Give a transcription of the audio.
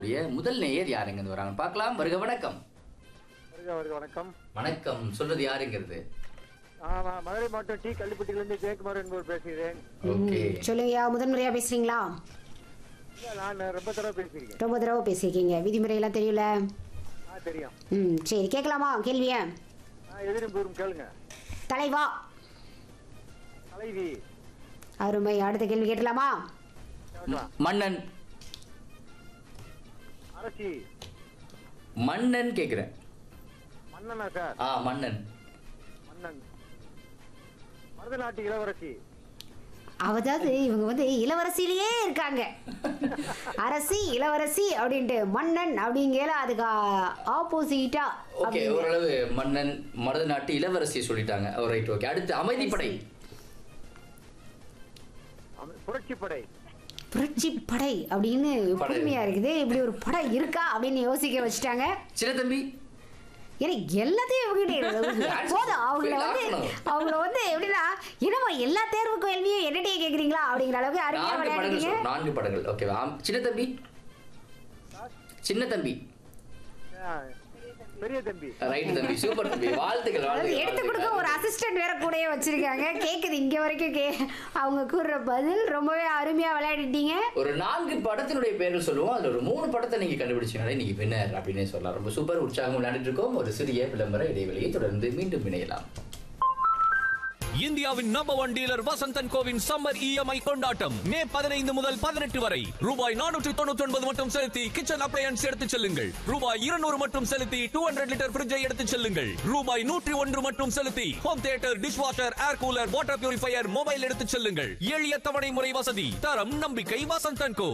உடைய முதல் நேயர் யாருங்க வராங்க பார்க்கலாம் வருக வணக்கம் வருக வருக வணக்கம் வணக்கம் சொல்றது யாருங்கிறது ஆ, நான் மதுரை மாவட்டம் டி கள்ளிப்பட்டியிலிருந்து ஜெயக்குமார் என்பவர் பேசுகிறேன் ஓகே சொல்லுங்கய்யா முதன்முறையா பேசுறீங்களா இல்ல, நான் ரொம்ப தடவை பேசியிருக்கேன் ரொம்ப தடவை பேசியிருக்கீங்க விதிமுறையெல்லாம் தெரியல ஆ தெரியும் ம் சரி கேட்கலாமா கேள்விய ஆ எதிரும் கூறும் கேளுங்க தலைவா தலைவி அருமை அடுத்த கேள்வி கேட்கலாமா கேட்கலாம் மன்னன் அரசி மன்னன் கேக்குறேன் மன்னனா சார் ஆ மன்னன் மன்னன் மருத நாட்டு இளவரசி அதாவது இவங்க வந்து இளவரசியிலேயே இருக்காங்க அரசி இளவரசி அப்படின்ட்டு மன்னன் அப்படிங்கல அதுக்கு ஆப்போசிட்டா ஓகே ஓரளவு மன்னன் மருத நாட்டு இளவரசி சொல்லிட்டாங்க ரைட் ஓகே அடுத்து அமைதிப்படை அம- புரட்சிப்படை புரட்சி படை அப்படின்னு படை. புதுமையா இருக்குது இப்படி ஒரு படம் இருக்கா அப்படின்னு யோசிக்க வச்சுட்டாங்க சின்ன தம்பி எனக்கு எல்லாத்தையும் இவங்ககிட்ட போதும் அவங்கள வந்து அவங்கள வந்து எப்படின்னா என்னமா எல்லா தேர்வு கேள்வியும் என்னட்டே கேக்குறீங்களா அப்படிங்கிற அளவுக்கு அருமையா நான்கு படங்கள் விளையாடுறீங்க சொல் நான்கு படங்கள் ஓகேவா சின்ன தம்பி சின்ன தம்பி ஆ, பெரிய தம்பி ரைட் தம்பி சூப்பர் தம்பி வாழ்த்துக்கள் அதாவது வாழ்த்துக்கள் எடுத்து கொடுக்க ஒரு வாழ்த்துக்கள். அசிஸ்டன்ட் வேற கூடயே வச்சிருக்காங்க கேக்குது இங்க வரைக்கும் கே அவங்க கூறுற பதில் ரொம்பவே அருமையா விளையாடிட்டீங்க ஒரு நான்கு படத்தினுடைய பேர்கள் சொல்லுவோம் அதுல ஒரு மூணு படத்தை நீங்க கண்டுபிடிச்சீங்களே நீங்க வின்னர் அப்படின்னே சொல்லலாம் ரொம்ப சூப்பர் உற்சாகம் விளையாடிட்டு இருக்கோம் ஒரு சிறிய விளம்பர இடைவெளியை தொடர்ந்து மீண்டும் இணையலாம் இந்தியாவின் நம்பர் ஒன் டீலர் வசந்தன் கோவின் சம்மர் இஎம்ஐ கொண்டாட்டம் மே பதினைந்து முதல் பதினெட்டு வரை ரூபாய் நானூற்றி தொண்ணூற்றி ஒன்பது மட்டும் செலுத்தி கிச்சன் அப்ளையன்ஸ் எடுத்துச் செல்லுங்கள் ரூபாய் இருநூறு மட்டும் செலுத்தி டூ ஹண்ட்ரட் லிட்டர் ஃபிரிட்ஜை எடுத்துச் செல்லுங்கள் ரூபாய் நூற்றி ஒன்று மட்டும் செலுத்தி home theatre dishwasher air cooler water purifier mobile எடுத்துச் செல்லுங்கள் எளிய தவணை முறை வசதி தரம் நம்பிக்கை வசந்தன் கோ